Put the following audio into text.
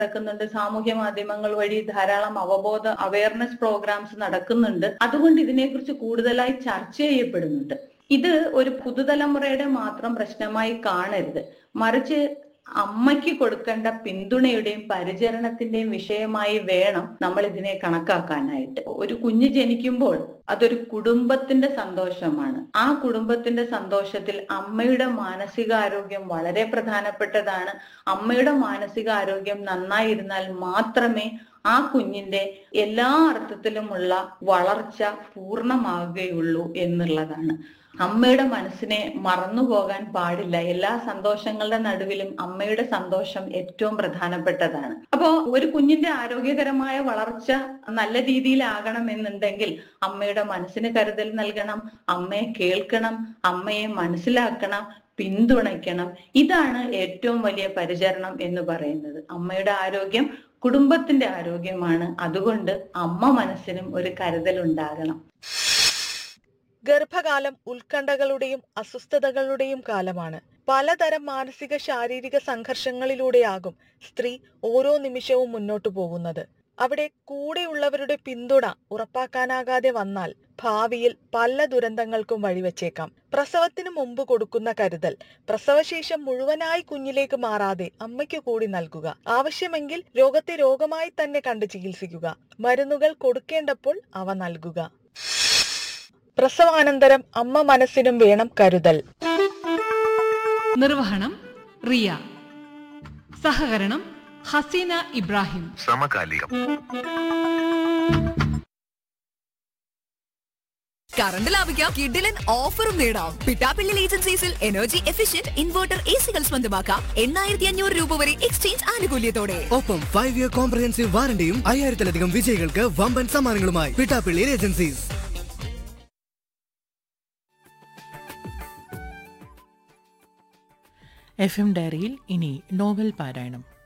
നടക്കുന്നുണ്ട് സാമൂഹ്യ മാധ്യമങ്ങൾ വഴി ധാരാളം അവബോധ അവയർനെസ് പ്രോഗ്രാംസ് നടക്കുന്നുണ്ട് അതുകൊണ്ട് ഇതിനെക്കുറിച്ച് കൂടുതലായി ചർച്ച ചെയ്യപ്പെടുന്നുണ്ട് ഇത് ഒരു പുതുതലമുറയുടെ മാത്രം പ്രശ്നമായി കാണരുത് മറിച്ച് അമ്മയ്ക്ക് കൊടുക്കേണ്ട പിന്തുണയുടെയും പരിചരണത്തിന്റെയും വിഷയമായി വേണം നമ്മൾ ഇതിനെ കണക്കാക്കാനായിട്ട് ഒരു കുഞ്ഞ് ജനിക്കുമ്പോൾ അതൊരു കുടുംബത്തിന്റെ സന്തോഷമാണ് ആ കുടുംബത്തിന്റെ സന്തോഷത്തിൽ അമ്മയുടെ മാനസികാരോഗ്യം വളരെ പ്രധാനപ്പെട്ടതാണ് അമ്മയുടെ മാനസികാരോഗ്യം നന്നായിരുന്നാൽ മാത്രമേ ആ കുഞ്ഞിന്റെ എല്ലാ അർത്ഥത്തിലുമുള്ള വളർച്ച പൂർണ്ണമാകുകയുള്ളൂ എന്നുള്ളതാണ് അമ്മയുടെ മനസ്സിനെ മറന്നുപോകാൻ പാടില്ല എല്ലാ സന്തോഷങ്ങളുടെ നടുവിലും അമ്മയുടെ സന്തോഷം ഏറ്റവും പ്രധാനപ്പെട്ടതാണ് അപ്പോ ഒരു കുഞ്ഞിന്റെ ആരോഗ്യകരമായ വളർച്ച നല്ല രീതിയിലാകണമെന്നുണ്ടെങ്കിൽ അമ്മയുടെ മനസ്സിന് കരുതൽ നൽകണം അമ്മയെ കേൾക്കണം അമ്മയെ മനസ്സിലാക്കണം പിന്തുണയ്ക്കണം ഇതാണ് ഏറ്റവും വലിയ പരിചരണം എന്ന് പറയുന്നത് അമ്മയുടെ ആരോഗ്യം കുടുംബത്തിന്റെ ആരോഗ്യമാണ് അതുകൊണ്ട് അമ്മ മനസ്സിനും ഒരു കരുതൽ ഉണ്ടാകണം ഗർഭകാലം ഉത്കണ്ഠകളുടെയും അസ്വസ്ഥതകളുടെയും കാലമാണ് പലതരം മാനസിക ശാരീരിക സംഘർഷങ്ങളിലൂടെയാകും സ്ത്രീ ഓരോ നിമിഷവും മുന്നോട്ടു പോകുന്നത് അവിടെ കൂടെയുള്ളവരുടെ പിന്തുണ ഉറപ്പാക്കാനാകാതെ വന്നാൽ ഭാവിയിൽ പല ദുരന്തങ്ങൾക്കും വഴിവെച്ചേക്കാം പ്രസവത്തിന് മുമ്പ് കൊടുക്കുന്ന കരുതൽ പ്രസവശേഷം മുഴുവനായി കുഞ്ഞിലേക്ക് മാറാതെ അമ്മയ്ക്ക് കൂടി നൽകുക ആവശ്യമെങ്കിൽ രോഗത്തെ രോഗമായി തന്നെ കണ്ട് ചികിത്സിക്കുക മരുന്നുകൾ കൊടുക്കേണ്ടപ്പോൾ അവ നൽകുക പ്രസവാനന്തരം അമ്മ മനസ്സിനും വേണം കരുതൽ നിർവഹണം റിയ സഹകരണം ഹസീന ഇബ്രാഹിം സമകാലികം കറണ്ട് ലാഭിക്കാം കിഡിലൻ ഓഫറും നേടാം പിട്ടാപ്പിള്ളി ഏജൻസീസിൽ എനർജി എഫിഷ്യന്റ് ഇൻവെർട്ടർ എ സികൾ സ്വന്തമാക്കാം എണ്ണായിരത്തി അഞ്ഞൂറ് രൂപ വരെ എക്സ്ചേഞ്ച് ആനുകൂല്യത്തോടെ ഒപ്പം ഫൈവ് ഇയർ കോംപ്രഹെൻസീവ് വാറണ്ടിയും അയ്യായിരത്തിലധികം വിജയികൾക്ക് വമ്പൻ സമ്മാനങ്ങളുമായി പിട്ടാപ്പിള്ളി ഏജൻസീസ് എഫ് എം ഡയറിയിൽ ഇനി നോവൽ പാരായണം